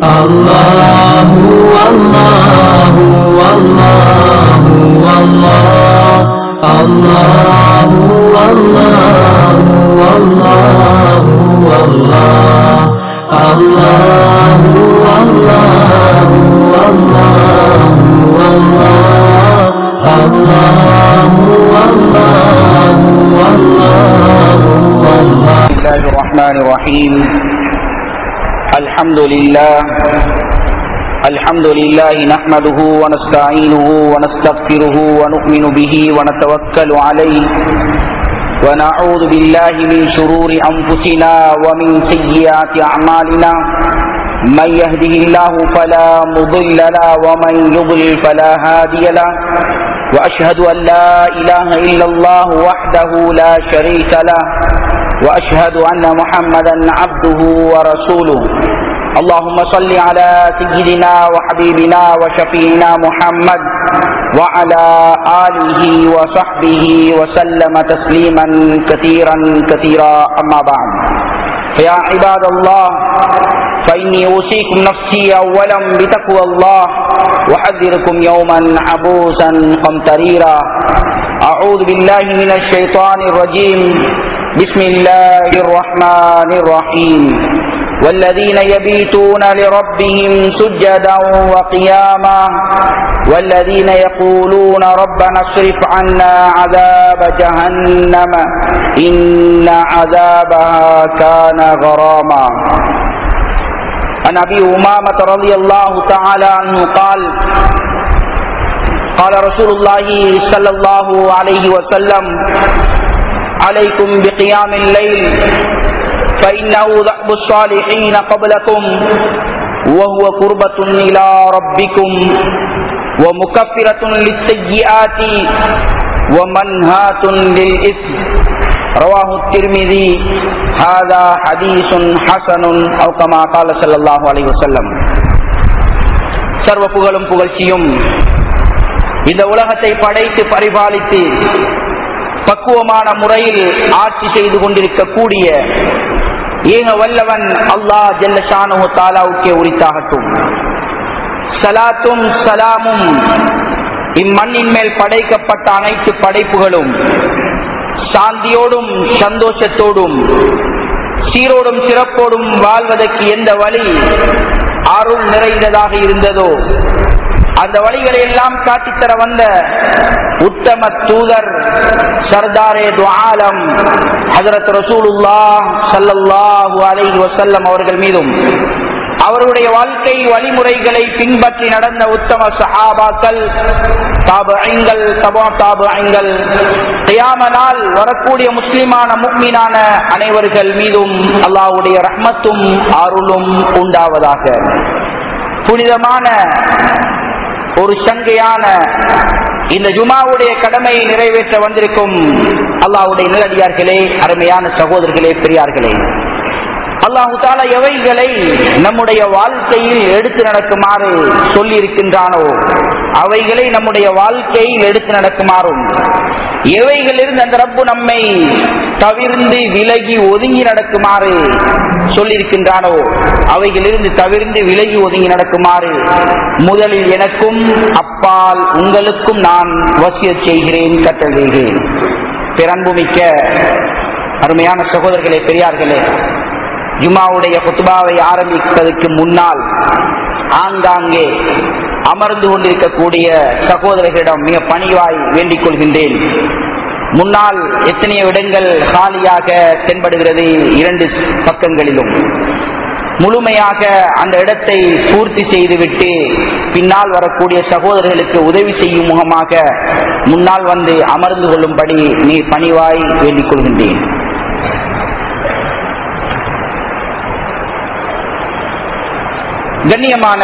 الله والله والله والله الله والله والله والله الله والله والله والله الله والله والله والله بسم الله الرحمن الرحيم الحمد لله الحمد لله نحمده ونستعينه ونستغفره ونؤمن به ونتوكل عليه ونعوذ بالله من شرور أنفسنا ومن سيئات أعمالنا من يهده الله فلا مضل له ومن يضلل فلا هادي له وأشهد أن لا إله إلا الله وحده لا شريك له واشهد ان محمدا عبده ورسوله اللهم صل على سيدنا وحبيبنا وشفينا محمد وعلى اله وصحبه وسلم تسليما كثيرا كثيرا اما بعد فيا عباد الله فاني اوصيكم نفسي اولا بتقوى الله واحذركم يوما عبوسا قمطريرا اعوذ بالله من الشيطان الرجيم بسم الله الرحمن الرحيم والذين يبيتون لربهم سجدا وقياما والذين يقولون ربنا اصرف عنا عذاب جهنم إن عذابها كان غراما عن أبي أمامة رضي الله تعالى عنه قال قال رسول الله صلى الله عليه وسلم عليكم بقيام الليل فإنه ذأب الصالحين قبلكم وهو قربة إلى ربكم ومكفرة للسيئات ومنهاة للإثم رواه الترمذي هذا حديث حسن أو كما قال صلى الله عليه وسلم சர்வ புகழும் புகழ்ச்சியும் இந்த உலகத்தை படைத்து பரிபாலித்து பக்குவமான முறையில் ஆட்சி செய்து கொண்டிருக்கக்கூடிய ஏக வல்லவன் அல்லாஹ் ஜல்லஷானு தாலாவுக்கே உரித்தாகட்டும் சலாத்தும் சலாமும் இம்மண்ணின் மேல் படைக்கப்பட்ட அனைத்து படைப்புகளும் சாந்தியோடும் சந்தோஷத்தோடும் சீரோடும் சிறப்போடும் வாழ்வதற்கு எந்த வழி அருள் நிறைந்ததாக இருந்ததோ அந்த வழிகளை எல்லாம் காட்டித்தர வந்த உத்தம தூதர் சர்தாரே துஆலம் ஹஜரத் ரசூலுல்லா சல்லல்லாஹு அலைஹி வஸல்லம் அவர்கள் மீதும் அவருடைய வாழ்க்கை வழிமுறைகளை பின்பற்றி நடந்த உத்தம சஹாபாக்கள் தாபங்கள் தபா தாபங்கள் கியாமனால் வரக்கூடிய முஸ்லிமான முக்மீனான அனைவர்கள் மீதும் அல்லாஹ்வுடைய ரஹ்மத்தும் அருளும் உண்டாவதாக புனிதமான ஒரு சங்கையான இந்த ஜுமாவுடைய கடமையை நிறைவேற்ற வந்திருக்கும் அல்லாவுடைய நிலடியார்களே அருமையான சகோதரர்களே பெரியார்களே அல்லாஹு தாலா எவைகளை நம்முடைய வாழ்க்கையில் எடுத்து நடக்குமாறு சொல்லி இருக்கின்றானோ அவைகளை நம்முடைய வாழ்க்கையில் எடுத்து நடக்குமாறும் எவைகளிலிருந்து அந்த ரப்பு நம்மை தவிர்ந்து விலகி ஒதுங்கி நடக்குமாறு சொல்லியிருக்கின்றானோ அவைகளிலிருந்து தவிர்ந்து விலகி ஒதுங்கி நடக்குமாறு முதலில் எனக்கும் அப்பால் உங்களுக்கும் நான் வசிய செய்கிறேன் கட்டளைகிறேன் பிறன்புமிக்க அருமையான சகோதரர்களே பெரியார்களே ஜுமாவுடைய குத்துபாவை ஆரம்பிப்பதற்கு முன்னால் ஆங்காங்கே அமர்ந்து கொண்டிருக்கக்கூடிய சகோதரர்களிடம் மிக பணிவாய் வேண்டிக் கொள்கின்றேன் முன்னால் எத்தனையோ இடங்கள் காலியாக தென்படுகிறது இரண்டு பக்கங்களிலும் முழுமையாக அந்த இடத்தை பூர்த்தி செய்துவிட்டு பின்னால் வரக்கூடிய சகோதரர்களுக்கு உதவி செய்யும் முகமாக முன்னால் வந்து அமர்ந்து கொள்ளும்படி நீ பணிவாய் வேண்டிக் கொள்கின்றேன் கண்ணியமான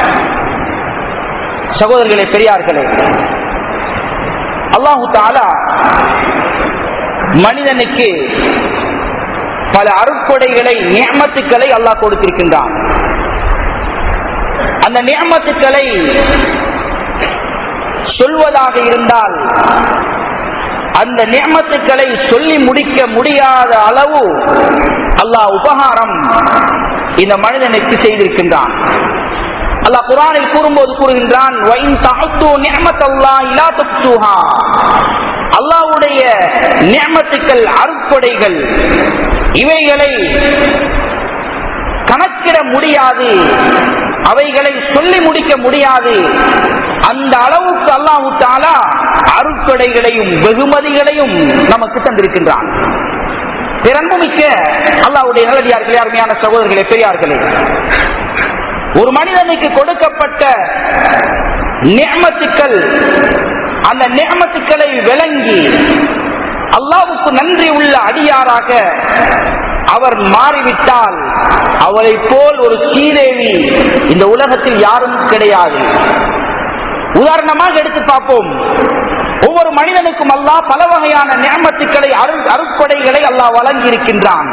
சகோதரர்களே பெரியார்களே அல்லாஹு தாலா மனிதனுக்கு பல அருட்கொடைகளை நியமத்துக்களை அல்லாஹ் கொடுத்திருக்கின்றான் அந்த நியமத்துக்களை சொல்வதாக இருந்தால் அந்த நியமத்துக்களை சொல்லி முடிக்க முடியாத அளவு அல்லாஹ் உபகாரம் இந்த மனிதனுக்கு செய்திருக்கின்றான் அல்லாஹ் குரானில் கூறும்போது கூறுகின்றான் "வஇன் தஅத்து நிஅமத்தல்லாஹி லா துஹ்சுஹா." அல்லாஹ்வுடைய நியமத்துக்கள் அருட்கொடைகள் இவைகளை கணக்கிட முடியாது அவைகளை சொல்லி முடிக்க முடியாது அந்த அளவுக்கு அல்லாஹு தாலா அருட்கொடைகளையும் வெகுமதிகளையும் நமக்கு தந்திருக்கின்றான் பிறன்புமிக்க அல்லாவுடைய நல்லடியார்களே அருமையான சகோதரர்களே பெரியார்களே ஒரு மனிதனுக்கு கொடுக்கப்பட்ட நியமத்துக்கள் அந்த நியமத்துக்களை விளங்கி அல்லாவுக்கு நன்றி உள்ள அடியாராக அவர் மாறிவிட்டால் அவரை போல் ஒரு சீதேவி இந்த உலகத்தில் யாரும் கிடையாது உதாரணமாக எடுத்து பார்ப்போம் ஒவ்வொரு மனிதனுக்கும் அல்லாஹ் பல வகையான நியமத்துக்களை அரு அருட்கொடைகளை அல்லாஹ் வழங்கி இருக்கின்றான்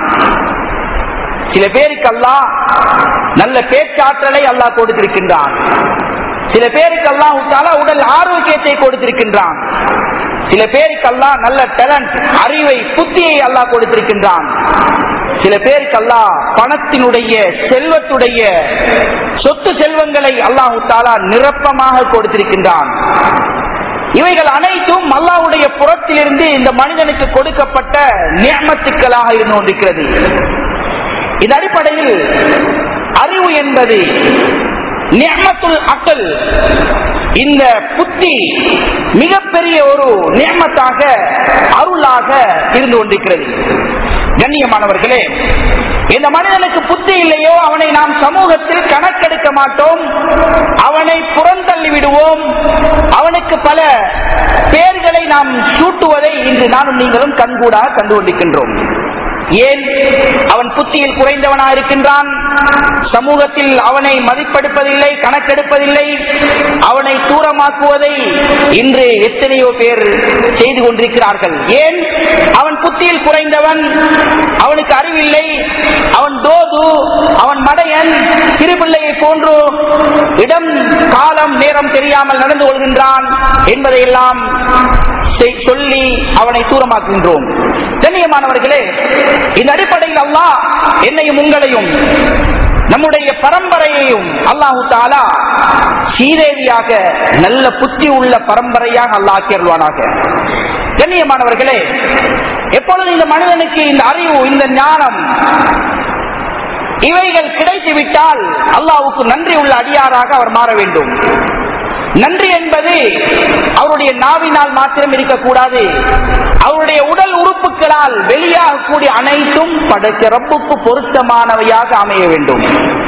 சில பேருக்கு அல்லாஹ் நல்ல பேச்சாற்றலை அல்லாஹ் கொடுத்திருக்கின்றான் சில பேருக்கு அல்லாஹ் உடல் ஆரோக்கியத்தை கொடுத்திருக்கின்றான் சில பேருக்கு அல்லாஹ் நல்ல டேலண்ட் அறிவை புத்தியை அல்லாஹ் கொடுத்திருக்கின்றான் சில பேருக்கு அல்லாஹ் பணத்தினுடைய செல்வத்துடைய சொத்து செல்வங்களை அல்லாஹு தாலா நிரப்பமாக கொடுத்திருக்கின்றான் இவைகள் அனைத்தும் அல்லாவுடைய புறத்திலிருந்து இந்த மனிதனுக்கு கொடுக்கப்பட்ட நியமத்துக்களாக இருந்து கொண்டிருக்கிறது இந்த அடிப்படையில் அறிவு என்பது நியமத்துல் அக்கல் இந்த புத்தி மிகப்பெரிய ஒரு நியமத்தாக அருளாக இருந்து கொண்டிருக்கிறது கண்ணியமானவர்களே இந்த மனிதனுக்கு புத்தி இல்லையோ அவனை நாம் சமூகத்தில் கணக்கெடுக்க மாட்டோம் அவனை புறந்தள்ளி விடுவோம் அவனுக்கு பல பெயர்களை நாம் சூட்டுவதை இன்று நானும் நீங்களும் கண்கூடாக கண்டு கொண்டிருக்கின்றோம் ஏன் அவன் புத்தியில் குறைந்தவனா இருக்கின்றான் சமூகத்தில் அவனை மதிப்பெடுப்பதில்லை கணக்கெடுப்பதில்லை அவனை தூரமாக்குவதை இன்று எத்தனையோ பேர் செய்து கொண்டிருக்கிறார்கள் ஏன் அவன் புத்தியில் குறைந்தவன் அவனுக்கு அறிவில்லை அவன் தோது அவன் மடையன் திருப்பிள்ளையை போன்று இடம் காலம் நேரம் தெரியாமல் நடந்து கொள்கின்றான் என்பதையெல்லாம் சொல்லி அவனை தூரமாக்குகின்றோம் கண்ணியமானவர்களே இந்த அடிப்படையில் அல்லாஹ் என்னையும் உங்களையும் நம்முடைய பரம்பரையையும் அல்லாஹு தாலா ஸ்ரீதேவியாக நல்ல புத்தி உள்ள பரம்பரையாக அல்லாஹ் ஆக்கியருவானாக கண்ணியமானவர்களே எப்பொழுது இந்த மனிதனுக்கு இந்த அறிவு இந்த ஞானம் இவைகள் கிடைத்து விட்டால் அல்லாவுக்கு நன்றி உள்ள அடியாராக அவர் மாற வேண்டும் நன்றி என்பது அவருடைய நாவினால் மாத்திரம் இருக்கக்கூடாது அவருடைய உடல் உறுப்புகளால் வெளியாகக்கூடிய அனைத்தும் படைத்த ரப்புக்கு பொருத்தமானவையாக அமைய வேண்டும்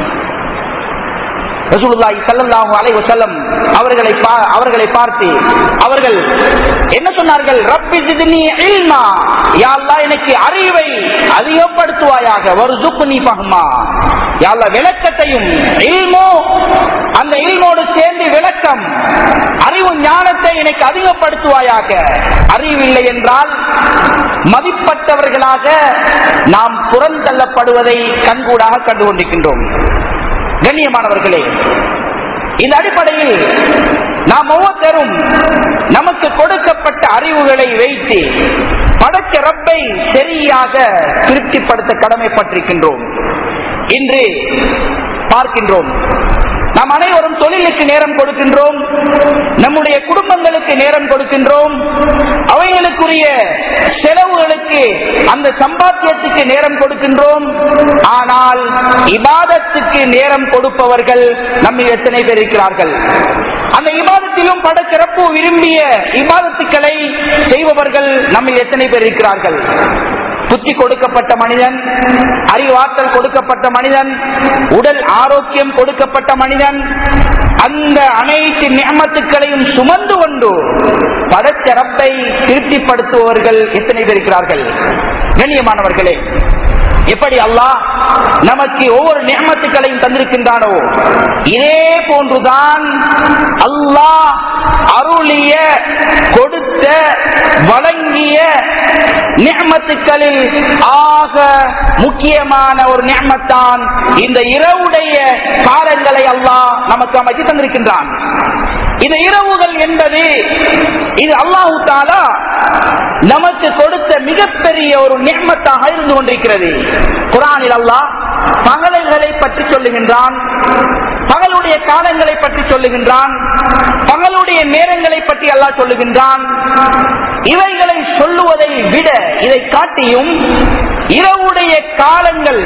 ரசூலுல்லாஹி ஸல்லல்லாஹு அலைஹி வஸல்லம் அவர்களை அவர்களை பார்த்து அவர்கள் என்ன சொன்னார்கள் ரப்பி ஜித்னி இல்மா யா அல்லாஹ் எனக்கு அறிவை அதிகப்படுத்துவாயாக வர்சுக்னி ஃபஹ்மா யா அல்லாஹ் விளக்கத்தையும் இல்மோ அந்த இல்மோடு சேர்ந்து விளக்கம் அறிவு ஞானத்தை எனக்கு அதிகப்படுத்துவாயாக அறிவில்லை என்றால் மதிப்பட்டவர்களாக நாம் புறந்தள்ளப்படுவதை கண்கூடாக கண்டு கொண்டிருக்கின்றோம் கண்ணியமானவர்களே இந்த அடிப்படையில் நாம் ஒவ்வொருத்தரும் நமக்கு கொடுக்கப்பட்ட அறிவுகளை வைத்து படைச்ச ரப்பை சரியாக திருப்திப்படுத்த கடமைப்பட்டிருக்கின்றோம் இன்று பார்க்கின்றோம் நாம் அனைவரும் தொழிலுக்கு நேரம் கொடுக்கின்றோம் நம்முடைய குடும்பங்களுக்கு நேரம் கொடுக்கின்றோம் அவைகளுக்குரிய செலவுகளுக்கு அந்த சம்பாத்தியத்துக்கு நேரம் கொடுக்கின்றோம் ஆனால் இபாதத்துக்கு நேரம் கொடுப்பவர்கள் நம்ம எத்தனை பேர் இருக்கிறார்கள் அந்த இபாதத்திலும் பட சிறப்பு விரும்பிய இபாதத்துக்களை செய்பவர்கள் நம்ம எத்தனை பேர் இருக்கிறார்கள் புத்தி கொடுக்கப்பட்ட மனிதன் அறிவாற்றல் கொடுக்கப்பட்ட மனிதன் உடல் ஆரோக்கியம் கொடுக்கப்பட்ட மனிதன் அந்த அனைத்து நியமத்துக்களையும் சுமந்து கொண்டு படச்சிறப்பை திருப்திப்படுத்துபவர்கள் எத்தனை பேர் இருக்கிறார்கள் கண்ணியமானவர்களே எப்படி அல்லாஹ் நமக்கு ஒவ்வொரு நியமத்துக்களையும் தந்திருக்கின்றானோ இதே போன்றுதான் அல்லாஹ் அருளிய கொடுத்த வழங்கிய நியமத்துக்களில் ஆக முக்கியமான ஒரு நியமத்தான் இந்த இரவுடைய காலங்களை அல்லாஹ் நமக்கு அமைத்து தந்திருக்கின்றான் இந்த இரவுகள் என்பது இது அல்லாஹு தாலா நமக்கு கொடுத்த மிகப்பெரிய ஒரு நியமத்தாக இருந்து கொண்டிருக்கிறது குரானில் அல்லாஹ் பகல்களை பற்றி சொல்லுகின்றான் பகலுடைய காலங்களை பற்றி சொல்லுகின்றான் பகலுடைய நேரங்களை பற்றி அல்லாஹ் சொல்லுகின்றான் இவைகளை சொல்லுவதை விட இதை காட்டியும் இரவுடைய காலங்கள்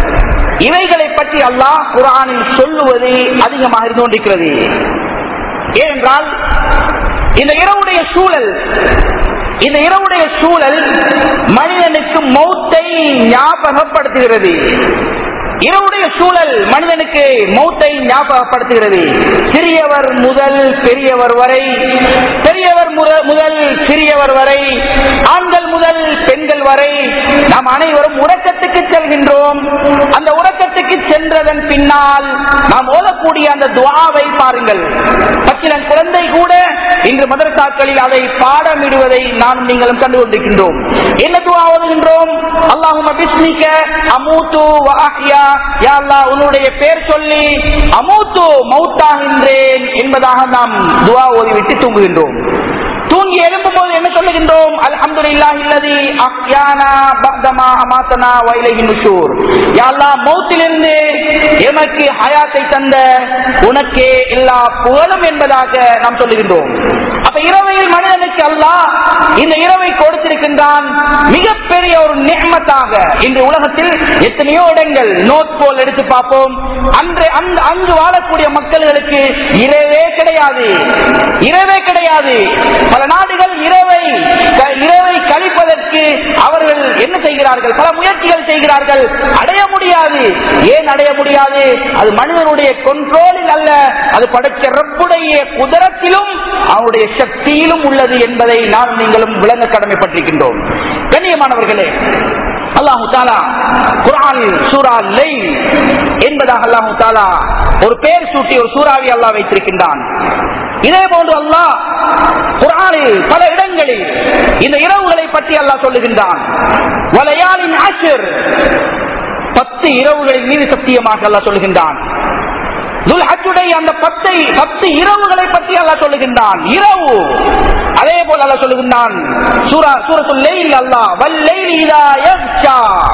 இவைகளை பற்றி அல்லாஹ் குரானில் சொல்லுவது அதிகமாக இருந்து கொண்டிருக்கிறது ஏனென்றால் இந்த இரவுடைய சூழல் இந்த இரவுடைய சூழல் மனிதனுக்கு மௌத்தை ஞாபகப்படுத்துகிறது இரவுடைய சூழல் மனிதனுக்கு மௌத்தை ஞாபகப்படுத்துகிறது சிறியவர் முதல் பெரியவர் வரை பெரியவர் முத- முதல் சிறியவர் வரை ஆண்கள் முதல் பெண்கள் வரை நாம் அனைவரும் உறக்கத்துக்கு செல்கின்றோம் அந்த உறக்கத்துக்கு சென்றதன் பின்னால் நாம் ஓதக்கூடிய அந்த துவாவை பாருங்கள் பச்சிலன் குழந்தை கூட இன்று மதரசாக்களில் அதை பாடமிடுவதை நாம் நீங்களும் கண்டு கொண்டிருக்கின்றோம் என்ன துவா ஓதுகின்றோம் அல்லாஹும பிஸ்மிக அமூத்து வ அஹ்யா யா அல்லாஹ் உன்னுடைய பேர் சொல்லி அமூத்து மௌத்தாகின்றேன் என்பதாக நாம் துவா ஓதிவிட்டு தூங்குகின்றோம் தூங்கி எழும்பும் போது என்ன சொல்லுகின்றோம் அல்ஹம்துலில்லாஹி இல்லதி அஹ்யானா பஅதமா அமாத்தனா வ இலைஹி நுஷூர் யா அல்லாஹ் மௌத்திலிருந்து எமக்கு ஹயாத்தை தந்த உனக்கே எல்லா புகழும் என்பதாக நாம் சொல்லுகின்றோம் அப்ப இரவையில் மனிதனுக்கு அல்லாஹ் இந்த இரவை கொடுத்திருக்கின்றான் மிகப்பெரிய ஒரு நியமத்தாக இன்று உலகத்தில் எத்தனையோ இடங்கள் நோட் போல் எடுத்து பார்ப்போம் அன்று அந்த அங்கு வாழக்கூடிய மக்களுக்கு இரவே கிடையாது இரவே கிடையாது பல நாடுகள் இரவை க- இரவை கழிப்பதற்கு அவர்கள் என்ன செய்கிறார்கள் பல முயற்சிகள் செய்கிறார்கள் அடைய முடியாது ஏன் அடைய முடியாது அது மனிதனுடைய கொண்ட்ரோலில் அல்ல அது படைச்ச ரப்புடைய குதிரத்திலும் அவனுடைய சக்தியிலும் உள்ளது என்பதை நாம் நீங்களும் விளங்க கடமைப்பட்டிருக்கின்றோம் கண்ணியமானவர்களே அல்லாஹு தாலா குரானில் சூரா லை என்பதாக அல்லாஹு தாலா ஒரு பெயர் சூட்டி ஒரு சூறாவை அல்லாஹ் வைத்திருக்கின்றான் இதே போன்று அல்லாஹ் குரானில் பல இடங்களில் இந்த இரவுகளை பற்றி அல்லாஹ் சொல்லுகின்றான் வலையாளின் ஆஷர் பத்து இரவுகளின் மீது சத்தியமாக அல்லாஹ் சொல்லுகின்றான் துல்ஹஜ்ஜுடைய அந்த பத்தை பத்து இரவுகளை பற்றி அல்லாஹ் சொல்லுகின்றான் இரவு அதே போல அல்லாஹ் சொல்லுகின்றான் சூரா சூரத்துல் லைல் அல்லாஹ் வல்லைல் இதா யக்ஷா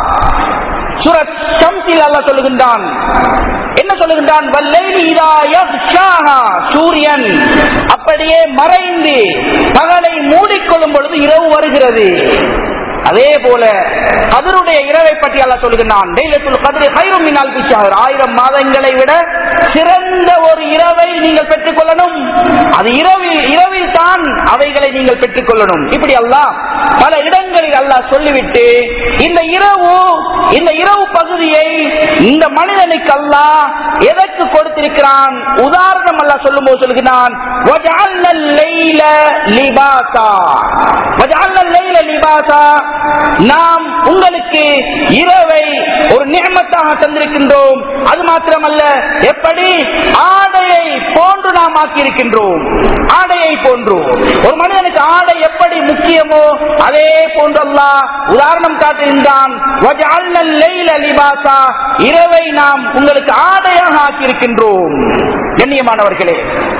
சூரத் ஷம்ஸில் அல்லாஹ் சொல்லுகின்றான் என்ன சொல்லுகின்றான் வல்லைல் இதா யக்ஷாஹா சூரியன் அப்படியே மறைந்து பகலை மூடிக்கொள்ளும் பொழுது இரவு வருகிறது அதே போல கதருடைய இரவை பற்றி அல்ல சொல்லுகிறான் லைலத்துல் கதிரை ஹைரும் மினால் பிஷார் ஆயிரம் மாதங்களை விட சிறந்த ஒரு இரவை நீங்கள் பெற்றுக் கொள்ளணும் அது இரவில் இரவில் தான் அவைகளை நீங்கள் பெற்றுக் கொள்ளணும் இப்படி அல்லாஹ் பல இடங்களில் அல்லாஹ் சொல்லிவிட்டு இந்த இரவு இந்த இரவு பகுதியை இந்த மனிதனுக்கு அல்லாஹ் எதற்கு கொடுத்திருக்கிறான் உதாரணம் அல்லாஹ் சொல்லும்போது சொல்கிறான் وَجَعَلْنَا اللَّيْلَ لِبَاسًا وَجَعَلْنَا اللَّيْلَ لِبَاسًا நாம் உங்களுக்கு இரவை ஒரு நியமத்தாக தந்திருக்கின்றோம் அது மாத்திரமல்ல எப்படி ஆடையை போன்று நாம் ஆக்கியிருக்கின்றோம் ஆடையை போன்று ஒரு மனிதனுக்கு ஆடை எப்படி முக்கியமோ அதே போன்றல்லா உதாரணம் காட்டுகின்றான் وَجَعَلْنَا اللَّيْلَ لِبَاسًا இரவை நாம் உங்களுக்கு ஆடையாக ஆக்கியிருக்கின்றோம் கண்ணியமானவர்களே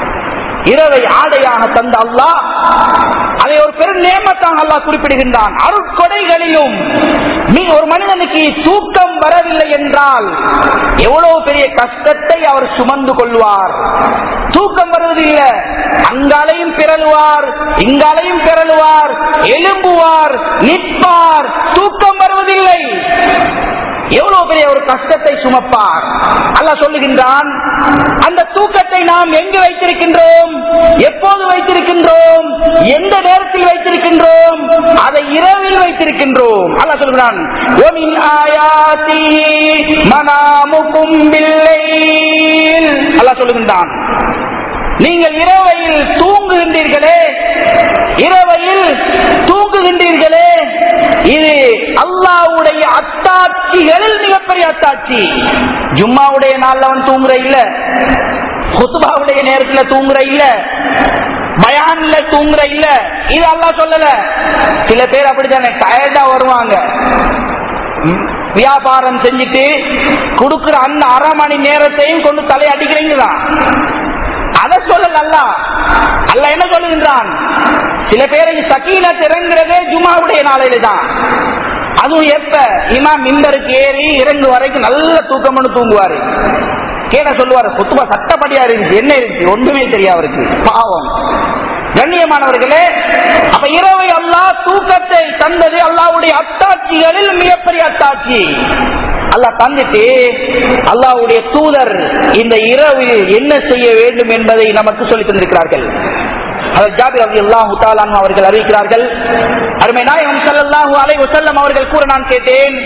இரவை ஆடையாக தந்த அல்லாஹ் அதை ஒரு பெரும் நேமத்தாக அல்லாஹ் குறிப்பிடுகின்றான் அருட்கொடைகளிலும் நீ ஒரு மனிதனுக்கு தூக்கம் வரவில்லை என்றால் எவ்வளவு பெரிய கஷ்டத்தை அவர் சுமந்து கொள்வார் தூக்கம் வருவதில்லை அங்காலையும் பிறழுவார் இங்காலையும் பிறழுவார் எழும்புவார் நிற்பார் தூக்கம் வருவதில்லை எவ்வளவு பெரிய ஒரு கஷ்டத்தை சுமப்பார் அல்லாஹ் சொல்லுகின்றான் அந்த தூக்கத்தை நாம் எங்கு வைத்திருக்கின்றோம் எப்போது வைத்திருக்கின்றோம் எந்த நேரத்தில் வைத்திருக்கின்றோம் அதை இரவில் வைத்திருக்கின்றோம் அல்லாஹ் சொல்கிறான் "وَمِنْ آيَاتِهِ مَنَامُكُمْ بِاللَّيْلِ" அல்லாஹ் சொல்லுகின்றான் நீங்கள் இரவையில் தூங்குகின்றீர்களே இரவையில் தூங்குகின்றீர்களே இது அல்லாவுடைய அத்தாட்சிகளில் மிகப்பெரிய அத்தாட்சி ஜும்மாவுடைய நாள்ல அவன் தூங்குற இல்ல குத்துபாவுடைய நேரத்துல தூங்குற இல்ல பயான்ல தூங்குற இல்ல இது அல்லாஹ் சொல்லல சில பேர் அப்படித்தானே டயர்டா வருவாங்க ம், வியாபாரம் செஞ்சுட்டு கொடுக்கிற அந்த அரை மணி நேரத்தையும் கொண்டு தலையை அடிக்கிறீங்களா அதை சொல்லல அல்ல அல்ல என்ன சொல்லுகின்றான் சில பேரை சக்கீனத் இறங்குறதே ஜுமாவுடைய நாளையில தான் அதுவும் எப்ப இமாம் மிம்பருக்கு ஏறி இறங்கு வரைக்கும் நல்ல தூக்கம் பண்ணி தூங்குவாரு கேட சொல்லுவாரு குத்துபா சட்டப்படியா இருந்துச்சு என்ன இருந்துச்சு ஒண்ணுமே தெரியாது அவருக்கு பாவம் கண்ணியமானவர்களே அப்ப இரவை அல்லாஹ் தூக்கத்தை தந்தது அல்லாவுடைய அத்தாட்சிகளில் மிகப்பெரிய அத்தாட்சி அல்லாஹ் தந்துட்டு அல்லாவுடைய தூதர் இந்த இரவில் என்ன செய்ய வேண்டும் என்பதை நமக்கு சொல்லி தந்திருக்கிறார்கள் அவர் ஜாபிர் அலி அல்லாஹு அவர்கள் அறிவிக்கிறார்கள் அருமை நாயகம் ஸல்லல்லாஹு அலைஹி வஸல்லம் அவர்கள் கூற நான் கேட்டேன்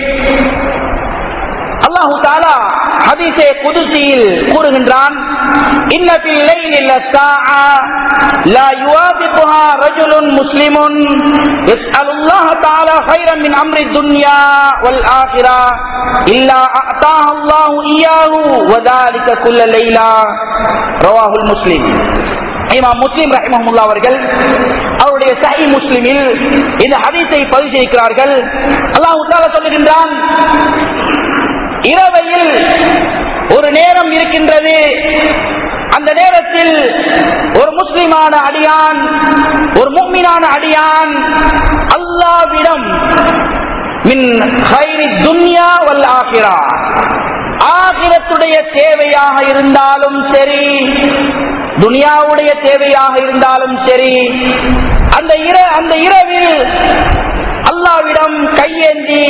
அல்லாஹு தாலா ஹதீஸே குதுசியில் கூறுகின்றான் இன்ன ஃபில் லைலி லஸாஆ லா யுவாஃபிகுஹா ரஜுலுன் முஸ்லிமுன் யஸ்அலுல்லாஹ தஆலா கைரன் மின் அம்ரி துன்யா வல் ஆখিরা இல்லா அஅதாஹு அல்லாஹு இய்யாஹு வதாலிக குல்ல லைலா ரவாஹுல் முஸ்லிம் இமாம் முஸ்லிம் ரஹிமஹமுல்லா அவர்கள் அவருடைய சஹி முஸ்லிமில் இந்த ஹதீஸை பதிவு செய்கிறார்கள் அல்லாஹ் தாலா சொல்லுகின்றான் இரவையில் ஒரு நேரம் இருக்கின்றது அந்த நேரத்தில் ஒரு முஸ்லிமான அடியான் ஒரு முக்மினான அடியான் அல்லாவிடம் மின் ஹைரி துன்யா வல் ஆகிரா ஆகிரத்துடைய தேவையாக இருந்தாலும் சரி துனியாவுடைய தேவையாக இருந்தாலும் சரி அந்த இர அந்த இரவில் அல்லாவிடம் கையேந்தி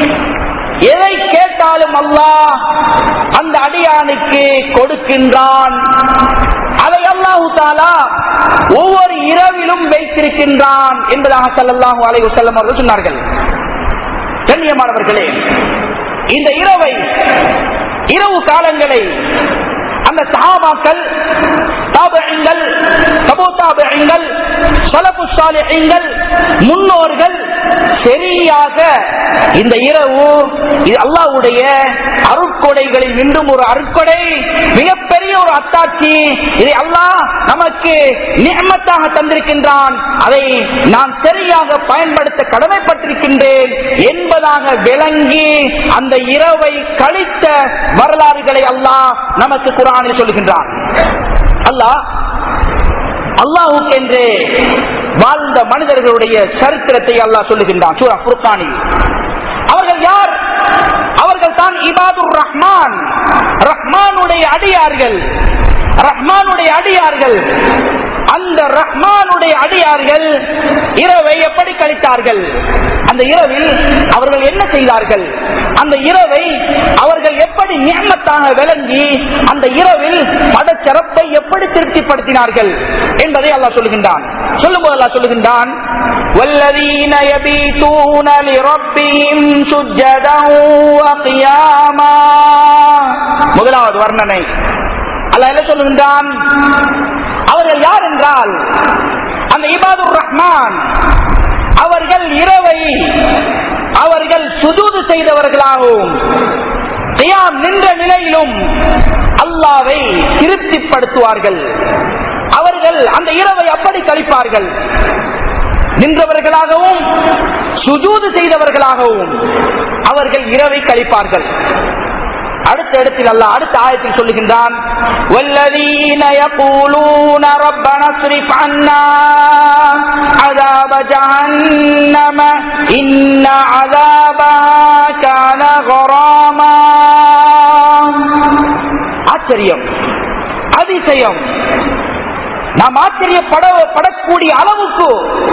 எதை கேட்டாலும் அல்லாஹ் அந்த அடியானுக்கு கொடுக்கின்றான் அதை அல்லாஹு தாலா ஒவ்வொரு இரவிலும் வைத்திருக்கின்றான் என்பதாக சல்லல்லாஹு அலைஹி வஸல்லம் அவர்கள் சொன்னார்கள் கண்ணியமானவர்களே இந்த இரவை இரவு காலங்களை அந்த சஹாபாக்கள் தாபகங்கள் சபோதாபகங்கள் சலப்பு சாலிகள் முன்னோர்கள் சரியாக இந்த இரவு இது அல்லாவுடைய அருட்கொடைகளில் மீண்டும் ஒரு அருட்கொடை மிகப்பெரிய ஒரு அத்தாட்சி இதை அல்லாஹ் நமக்கு நியமத்தாக தந்திருக்கின்றான் அதை நான் சரியாக பயன்படுத்த கடமைப்பட்டிருக்கின்றேன் என்பதாக விளங்கி அந்த இரவை கழித்த வரலாறுகளை அல்லாஹ் நமக்கு குரானில் சொல்லுகின்றான் அல்லாஹ் அல்லாஹுக்கு என்று வாழ்ந்த மனிதர்களுடைய சரித்திரத்தை அல்லாஹ் சொல்லுகின்றான் சூரா புர்கானில் அவர்கள் யார் அவர்கள் தான் இபாதுர் ரஹ்மான் ரஹ்மானுடைய அடியார்கள் ரஹ்மானுடைய அடியார்கள் அந்த ரஹ்மானுடைய அடியார்கள் இரவை எப்படி கழித்தார்கள் அந்த இரவில் அவர்கள் என்ன செய்தார்கள் அந்த இரவை அவர்கள் எப்படி நியமத்தாக விளங்கி அந்த இரவில் படச்சிறப்பை எப்படி திருப்திப்படுத்தினார்கள் என்பதை அல்லாஹ் சொல்லுகின்றான் சொல்லும்போது அல்லாஹ் சொல்லுகின்றான் والذين يبيتون لربهم سجدا وقياما முதலாவது வர்ணனை அல்லாஹ் என்ன சொல்லுகின்றான் அவர்கள் யார் என்றால் அந்த இபாதுர் ரஹ்மான் அவர்கள் இரவை அவர்கள் சுதூது செய்தவர்களாகவும் தியாம் நின்ற நிலையிலும் அல்லாவை திருப்திப்படுத்துவார்கள் அவர்கள் அந்த இரவை அப்படி கழிப்பார்கள் நின்றவர்களாகவும் சுஜூது செய்தவர்களாகவும் அவர்கள் இரவை கழிப்பார்கள் அடுத்த இடத்தில் அல்ல அடுத்த ஆயத்தில் சொல்லுகின்றான் والذين يقولون ربنا اصرف عنا عذاب جهنم إن عذابها كان غراما ஆச்சரியம் அதிசயம் நாம் ஆச்சரியப்பட படக்கூடிய அளவுக்கு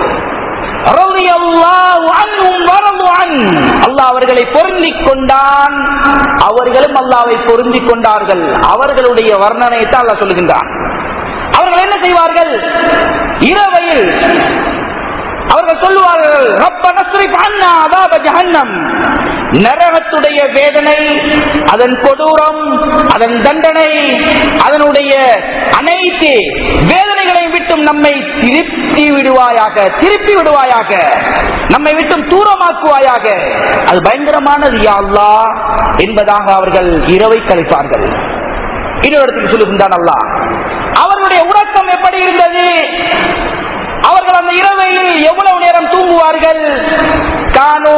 அல்லாஹ் அவர்களை பொருந்திக் கொண்டான் அவர்களும் அல்லாவை பொருந்திக் கொண்டார்கள் அவர்களுடைய வர்ணனையை தான் அல்லாஹ் சொல்லுகின்றான் அவர்கள் என்ன செய்வார்கள் இரவையில் அவர்கள் சொல்லுவார்கள் ரப்ப நஸ்ரிப் அன்னா அதாப ஜஹன்னம் நரகத்துடைய வேதனை அதன் கொடூரம் அதன் தண்டனை அதனுடைய அனைத்து வேதனைகளை விட்டும் நம்மை திருப்பி விடுவாயாக திருப்பி விடுவாயாக நம்மை விட்டும் தூரமாக்குவாயாக அது பயங்கரமானது யா அல்லாஹ் என்பதாக அவர்கள் இரவை கழிப்பார்கள் இன்னொரு இடத்துக்கு சொல்லுகின்றான் அல்லாஹ் அவர்களுடைய உறக்கம் எப்படி இருந்தது அவர்கள் அந்த இரவையில் எவ்வளவு நேரம் தூங்குவார்கள் கானோ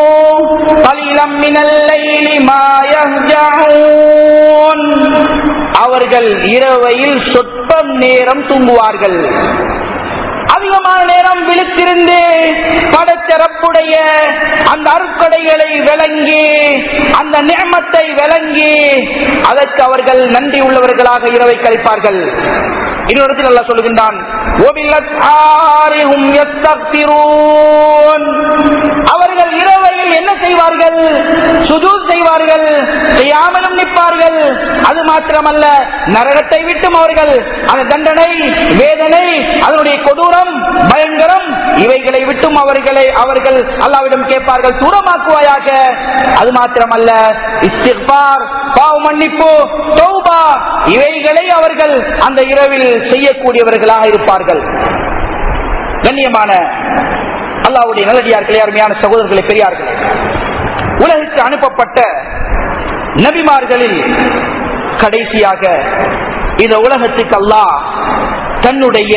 கலிலம் மினல் லைலி மா யஹ்ஜஊன் அவர்கள் இரவையில் சொற்பம் நேரம் தூங்குவார்கள் அதிகமான நேரம் விழித்திருந்து படச்சிறப்புடைய அந்த அருட்கொடைகளை விளங்கி அந்த நியமத்தை விளங்கி அதற்கு அவர்கள் நன்றி உள்ளவர்களாக இரவை கழிப்பார்கள் இன்னொரு இடத்தில் அல்லாஹ் சொல்லுகின்றான் "ஒபிலஸ்ஆரி ஹும் யஸ்தக்பிரூன்." அவர்கள் இரவையில் என்ன செய்வார்கள் சுஜூத் செய்வார்கள் செய்யாமலும் நிற்பார்கள் அது மாத்திரமல்ல நரகத்தை விட்டும் அவர்கள் அந்த தண்டனை வேதனை அதனுடைய கொடூரம் பயங்கரம் இவைகளை விட்டும் அவர்களை அவர்கள் அல்லாவிடம் கேட்பார்கள் தூரமாக்குவாயாக அது மாத்திரமல்ல இஸ்திக்பார் பாவ மன்னிப்பு தௌபா இவைகளை அவர்கள் அந்த இரவில் செய்யக்கூடியவர்களாக இருப்பார்கள் கண்ணியமான அல்லாவுடைய நல்லடியார்களே அருமையான சகோதரர்களை பெரியார்களே உலகிற்கு அனுப்பப்பட்ட நபிமார்களில் கடைசியாக இந்த உலகத்துக்கு அல்லாஹ் தன்னுடைய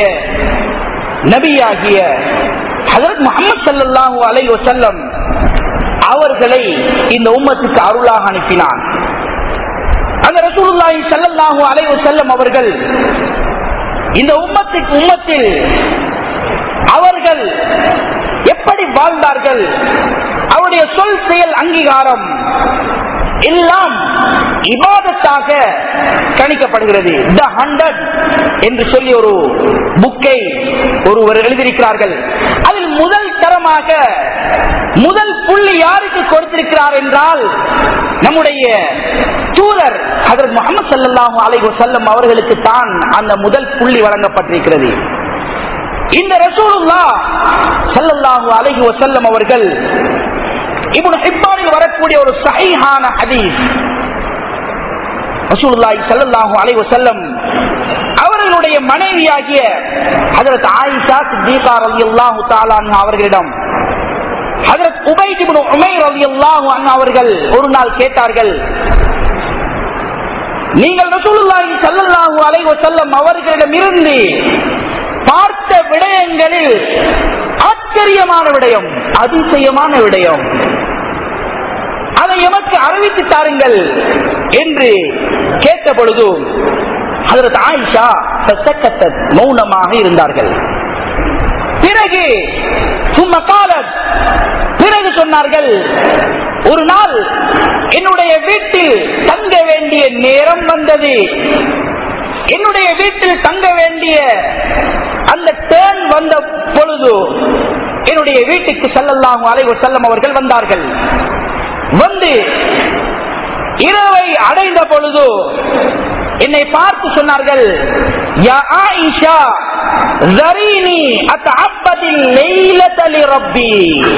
நபியாகிய ஹசரத் முகமது சல்லாஹூ அலை வசல்லம் அவர்களை இந்த உம்மத்துக்கு அருளாக அனுப்பினான் அந்த ரசூலுல்லாஹி ஸல்லல்லாஹு அலைஹி வஸல்லம் அவர்கள் இந்த உம்மத்துக்கு உம்மத்தில் அவர்கள் எப்படி வாழ்ந்தார்கள் அவருடைய சொல் செயல் அங்கீகாரம் எல்லாம் இபாதத்தாக கணிக்கப்படுகிறது த ஹண்ட்ரட் என்று சொல்லி ஒரு புக்கை ஒருவர் எழுதியிருக்கிறார்கள் அதில் முதல் தரமாக முதல் புள்ளி யாருக்கு கொடுத்திருக்கிறார் என்றால் நம்முடைய தூதர் ஹதரத் முகமது சல்லாஹூ அலை வசல்லம் அவர்களுக்கு தான் அந்த முதல் புள்ளி வழங்கப்பட்டிருக்கிறது இந்த ரசூலுல்லா சல்லல்லாஹு அலைஹி வசல்லம் அவர்கள் இப்னு ஹிப்பானில் வரக்கூடிய ஒரு சஹீஹான ஹதீஸ் ரசூலுல்லாஹி ஸல்லல்லாஹு அலைஹி வஸல்லம் அவர்களுடைய மனைவியாகிய ஹஜரத் ஆயிஷா சித்திகா ரலியல்லாஹு தஆலா அன்ஹா அவர்களிடம் ஹஜரத் உபைத் இப்னு உமைர் ரலியல்லாஹு அன்ஹு அவர்கள் ஒரு நாள் கேட்டார்கள் நீங்கள் ரசூலுல்லாஹி ஸல்லல்லாஹு அலைஹி வஸல்லம் அவர்களிடம் இருந்து பார்த்த விடயங்களில் ஆச்சரியமான விடயம் அதிசயமான விடயம் அதை எமக்கு அறிவித்து தாருங்கள் என்று கேட்ட பொழுது அதற்கு ஆயிஷா சக்கத்த மௌனமாக இருந்தார்கள் பிறகு சும்மா காலத் பிறகு சொன்னார்கள் ஒரு நாள் என்னுடைய வீட்டில் தங்க வேண்டிய நேரம் வந்தது என்னுடைய வீட்டில் தங்க வேண்டிய அந்த டேர்ன் வந்த பொழுது என்னுடைய வீட்டுக்கு செல்லலாம் அலைவர் செல்லம் அவர்கள் வந்தார்கள் வந்து இரவை அடைந்த பொழுது என்னை பார்த்து சொன்னார்கள் யா ஆயிஷா ذريني اتعبد الليله لربي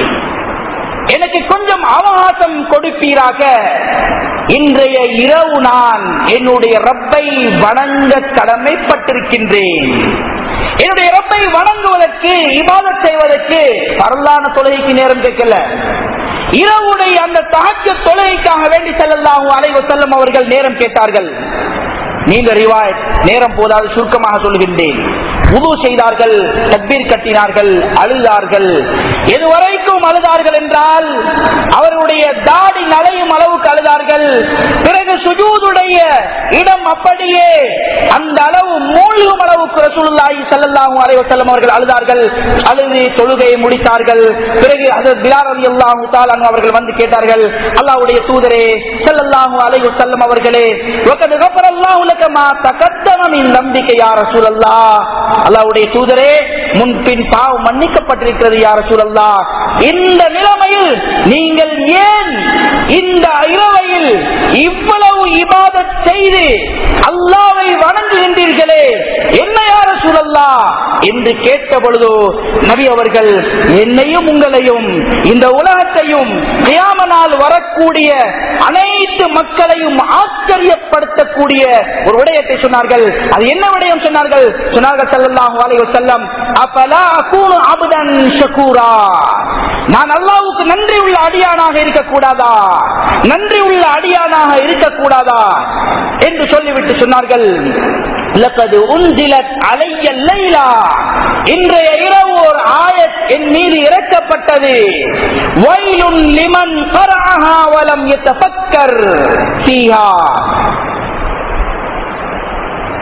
எனக்கு கொஞ்சம் அவகாசம் கொடுப்பீராக இன்றைய இரவு நான் என்னுடைய ரப்பை வணங்க கடமைப்பட்டிருக்கின்றேன் என்னுடைய ரப்பை வணங்குவதற்கு இபாதத் செய்வதற்கு பரலான தொழுகைக்கு நேரம் கேட்கல இரவுடைய அந்த தகச்ச தொழுகைக்காக வேண்டி செல்லலாம் அலைவ செல்லும் அவர்கள் நேரம் கேட்டார்கள் நீங்க ரிவாய் நேரம் போதாது சுருக்கமாக சொல்கின்றேன் உது செய்தார்கள் தக்பீர் கட்டினார்கள் அழுதார்கள் எதுவரைக்கும் அழுதார்கள் என்றால் அவர்களுடைய தாடி நலையும் அளவுக்கு அழுதார்கள் பிறகு சுஜூதுடைய இடம் அப்படியே அந்த அளவு மூழ்கும் அளவுக்கு ரசூலுல்லாஹி ஸல்லல்லாஹு அலைஹி வஸல்லம் அவர்கள் அழுதார்கள் அழுது தொழுகையை முடித்தார்கள் பிறகு ஹஜரத் பிலால் ரலியல்லாஹு தஆலா அவர்கள் வந்து கேட்டார்கள் அல்லாஹ்வுடைய தூதரே ஸல்லல்லாஹு அலைஹி வஸல்லம் அவர்களே வகத் கஃபரல்லாஹு லக மா தகத்தம மின் நம்பிக்கை யா ரசூலல்லாஹ் அல்லாஹ்வுடைய தூதரே முன்பின் பாவம் மன்னிக்கப்பட்டிருக்கிறது யா ரசூலல்லாஹ் இந்த நிலைமையில் நீங்கள் ஏன் இந்த இரவையில் இவ்வளவு இபாதத் செய்து அல்லாவை வணங்குகின்றீர்களே என்ன யார சூழல்லா என்று கேட்ட பொழுது நபி அவர்கள் என்னையும் உங்களையும் இந்த உலகத்தையும் கியாமனால் வரக்கூடிய அனைத்து மக்களையும் ஆச்சரியப்படுத்தக்கூடிய ஒரு விடயத்தை சொன்னார்கள் அது என்ன விடயம் சொன்னார்கள் சொன்னார்கள் ஸல்லல்லாஹு அலைஹி வஸல்லம் அஃபலா அகூனு அப்தன் ஷகூரா நான் அல்லாஹ்வுக்கு நன்றி உள்ள அடியானாக இருக்கக்கூடாதா நன்றி உள்ள அடியானாக இருக்கக்கூடாதா என்று சொல்லிவிட்டு சொன்னார்கள் லக்கது உன்சிலத் அலைய லைலா இன்றைய இரவு ஒரு ஆயத் என் மீது இறக்கப்பட்டது வயலுன் லிமன் கரஹா வலம் யதஃபக்கர் ஃபீஹா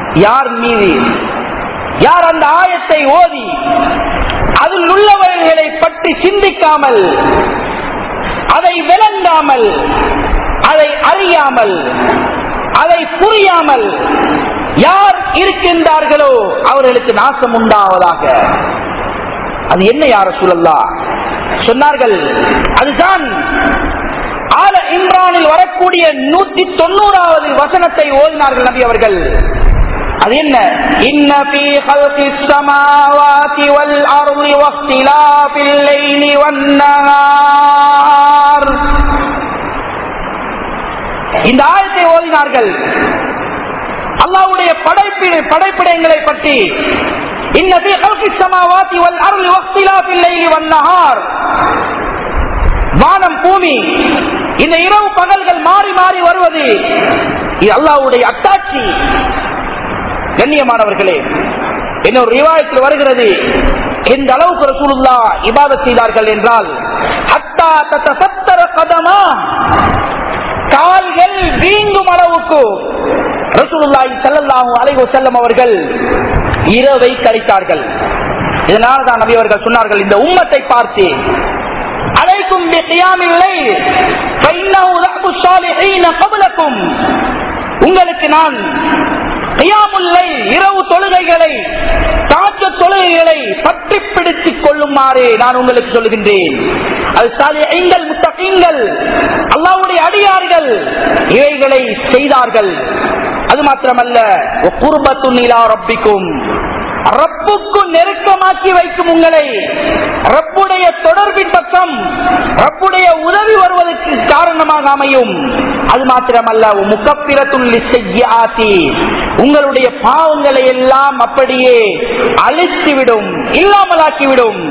யார் மீது யார் அந்த ஆயத்தை ஓதி அதில் உள்ளவர்களை பற்றி சிந்திக்காமல் அதை விளங்காமல் அதை அறியாமல் அதை புரியாமல் யார் இருக்கின்றார்களோ அவர்களுக்கு நாசம் உண்டாவதாக அது என்ன யார சூழல்லா சொன்னார்கள் அதுதான் ஆல இம்ரானில் வரக்கூடிய நூத்தி தொண்ணூறாவது வசனத்தை ஓதினார்கள் நபி அவர்கள் அது என்ன இன்ன في خلق السماوات والأرض واختلاف الليل والنهار இந்த ஆயத்தை ஓதினார்கள் அல்லாவுடைய படைப்பு படைப்பிடங்களை பற்றி இன்ன في خلق السماوات والأرض واختلاف الليل والنهار வானம் பூமி இந்த இரவு பகல்கள் மாறி மாறி வருவது இது அல்லாவுடைய அத்தாட்சி கண்ணியமானவர்களே இன்னொரு ரிவாயத்தில் வருகிறது எந்த அளவுக்கு ரசூலுல்லா இபாதத் செய்தார்கள் என்றால் ஹத்தா தத்த சத்தர கதமா கால்கள் வீங்கும் அளவுக்கு ரசூலுல்லாஹி ஸல்லல்லாஹு அலைஹி வஸல்லம் அவர்கள் இரவை கழித்தார்கள் இதனால் தான் நபி அவர்கள் சொன்னார்கள் இந்த உம்மத்தை பார்த்து அலைக்கும் பிகியாமில் லைல் ஃபைன்னஹு ரஹ்பு ஸாலிஹீன கப்லக்கும் உங்களுக்கு நான் கியாமுல்லை இரவு தொழுகைகளை தாக்க தொழுகைகளை பற்றி பிடித்துக் கொள்ளுமாறு நான் உங்களுக்கு சொல்லுகின்றேன் அது சாலிகள் முத்தகங்கள் அல்லாவுடைய அடியார்கள் இவைகளை செய்தார்கள் அது மாத்திரமல்ல குர்பத்து நிலா ரப்பிக்கும் ரப்புக்கு நெருக்கமாக்கி வைக்கும் உங்களை ரப்புடைய தொடர்பின் பக்கம் ரப்புடைய உதவி வருவதற்கு காரணமாக அமையும் அது மாத்திரமல்ல முகப்பிரத்துள்ளி செய்ய ஆத்தி உங்களுடைய பாவங்களை எல்லாம் அப்படியே அழித்துவிடும் இல்லாமலாக்கிவிடும்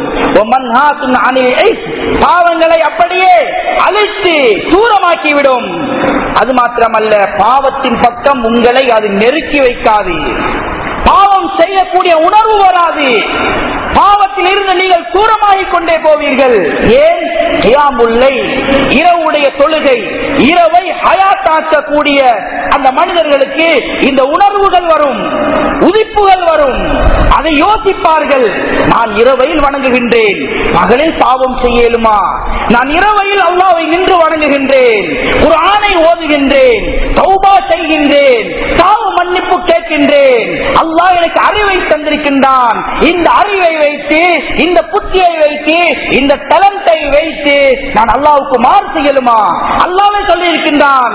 பாவங்களை அப்படியே அழித்து தூரமாக்கிவிடும் அது மாத்திரமல்ல பாவத்தின் பக்கம் உங்களை அது நெருக்கி வைக்காது பாவம் செய்யக்கூடிய உணர்வு வராது பாவத்தில் இருந்து நீங்கள் தூரமாகிக் கொண்டே போவீர்கள் ஏன் கியாமுல்லை இரவுடைய தொழுகை இரவை ஹயாத்தாக்கக்கூடிய அந்த மனிதர்களுக்கு இந்த உணர்வுகள் வரும் உதிப்புகள் வரும் அதை யோசிப்பார்கள் நான் இரவையில் வணங்குகின்றேன் பகலில் பாவம் செய்யலுமா நான் இரவையில் அல்லாவை நின்று வணங்குகின்றேன் ஒரு ஆணை ஓதுகின்றேன் தௌபா செய்கின்றேன் தாவு மன்னிப்பு கேட்கின்றேன் அல்லாஹ் எனக்கு அறிவை தந்திருக்கின்றான் இந்த அறிவை வைத்து இந்த புத்தியை வைத்து இந்த டலண்டை வைத்து நான் அல்லாவுக்கு மாறு செய்யலுமா அல்லாவே சொல்லி இருக்கின்றான்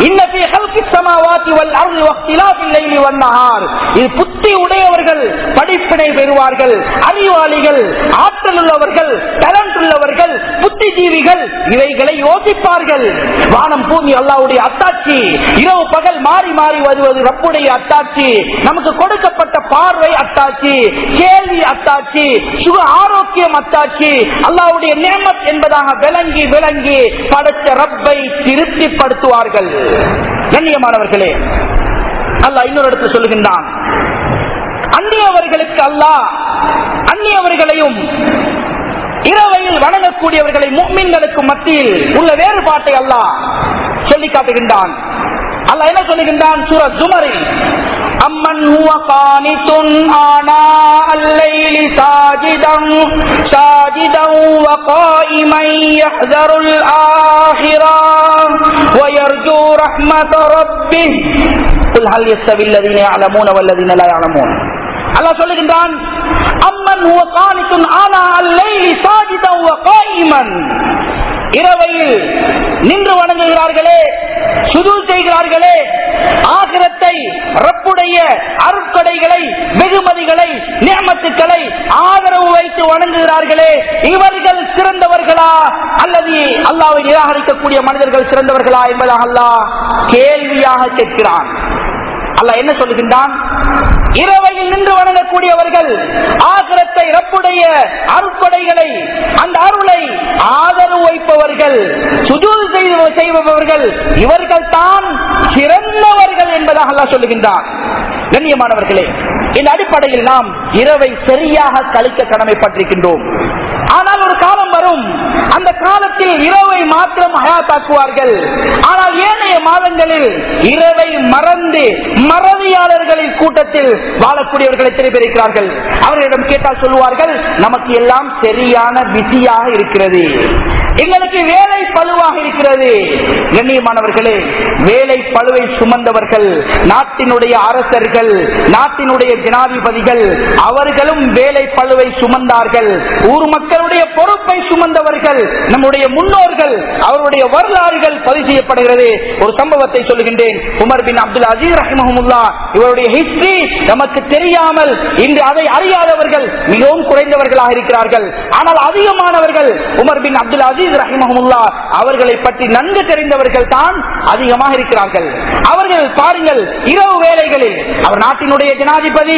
இது புத்தி உடையவர்கள் படிப்பினை பெறுவார்கள் அறிவாளிகள் ஆற்றல் உள்ளவர்கள் டலண்ட் உள்ளவர்கள் புத்திஜீவிகள் இவைகளை யோசிப்பார்கள் வானம் பூமி அல்லாவுடைய அத்தாட்சி இரவு பகல் மாறி மாறி வருவது ரப்புடைய அத்தாட்சி நமக்கு கொடுக்கப்பட்ட பார்வை அத்தாட்சி கேள்வி அத்தாட்சி சுக ஆரோக்கியம் அத்தாட்சி அல்லாவுடைய நேமத் என்பதாக விளங்கி விளங்கி படைத்த ரப்பை திருப்திப்படுத்துவார்கள் கண்ணியமானவர்களே அல்லாஹ் இன்னொரு இடத்துல சொல்லுகின்றான் அந்நியவர்களுக்கு அல்லாஹ் அந்நியவர்களையும் இரவையில் வணங்கக்கூடியவர்களை முக்மீன்களுக்கு மத்தியில் உள்ள வேறுபாட்டை அல்லாஹ் சொல்லி காட்டுகின்றான் அல்லாஹ் என்ன சொல்லுகின்றான் சூரத் ஜுமரில் أمن هو قانت آناء الليل ساجدا ساجدا وقائما يحذر الآخرة ويرجو رحمة ربه قل هل يستوي الذين يعلمون والذين لا يعلمون الله சொல்லுகின்றான் அம்மன் هو قانت آناء الليل ساجدا وقائما இரவையில் நின்று வணங்குகிறார்களே சுது செய்கிறார்களே ஆகிரத்தை ரப்புடைய அருட்கொடைகளை வெகுமதிகளை நியமத்துக்களை ஆதரவு வைத்து வணங்குகிறார்களே இவர்கள் சிறந்தவர்களா அல்லது அல்லாவை நிராகரிக்கக்கூடிய மனிதர்கள் சிறந்தவர்களா என்பதாக அல்லாஹ் கேள்வியாக கேட்கிறான் அல்லாஹ் என்ன சொல்லுகின்றான் இரவையில் நின்று வணங்கக்கூடியவர்கள் ஆகிரத்தை ரப்புடைய அருட்கொடைகளை அந்த அருளை ஆதரவு வைப்பவர்கள் சுஜூல் செய்து செய்பவர்கள் இவர்கள் தான் சிறந்தவர்கள் என்பதாக அல்லாஹ் சொல்லுகின்றார் கண்ணியமானவர்களே இந்த அடிப்படையில் நாம் இரவை சரியாக கழிக்க கடமைப்பட்டிருக்கின்றோம் ஆனால் ஒரு காலம் வரும் வரும் அந்த காலத்தில் இரவை மாத்திரம் ஹயாத்தாக்குவார்கள் ஆனால் ஏனைய மாதங்களில் இரவை மறந்து மறதியாளர்களின் கூட்டத்தில் வாழக்கூடியவர்கள் எத்தனை பேர் இருக்கிறார்கள் அவர்களிடம் கேட்டால் சொல்லுவார்கள் நமக்கு எல்லாம் சரியான பிஸியாக இருக்கிறது எங்களுக்கு வேலை பழுவாக இருக்கிறது கண்ணியமானவர்களே வேலை பழுவை சுமந்தவர்கள் நாட்டினுடைய அரசர்கள் நாட்டினுடைய ஜனாதிபதிகள் அவர்களும் வேலை பழுவை சுமந்தார்கள் ஊர் மக்களுடைய பொறுப்பை சுமந்தவர்கள் நம்முடைய முன்னோர்கள் அவருடைய வரலாறுகள் பதிவு செய்யப்படுகிறது ஒரு சம்பவத்தை சொல்லுகின்றேன் உமர் பின் அப்துல் அசீஸ் ரஹிமஹமுல்லா இவருடைய ஹிஸ்டரி நமக்கு தெரியாமல் இன்று அதை அறியாதவர்கள் மிகவும் குறைந்தவர்களாக இருக்கிறார்கள் ஆனால் அதிகமானவர்கள் உமர் பின் அப்துல் அசீஸ் ரஹிமஹமுல்லா அவர்களை பற்றி நன்கு தெரிந்தவர்கள் தான் அதிகமாக இருக்கிறார்கள் அவர்கள் பாருங்கள் இரவு வேளைகளில் அவர் நாட்டினுடைய ஜனாதிபதி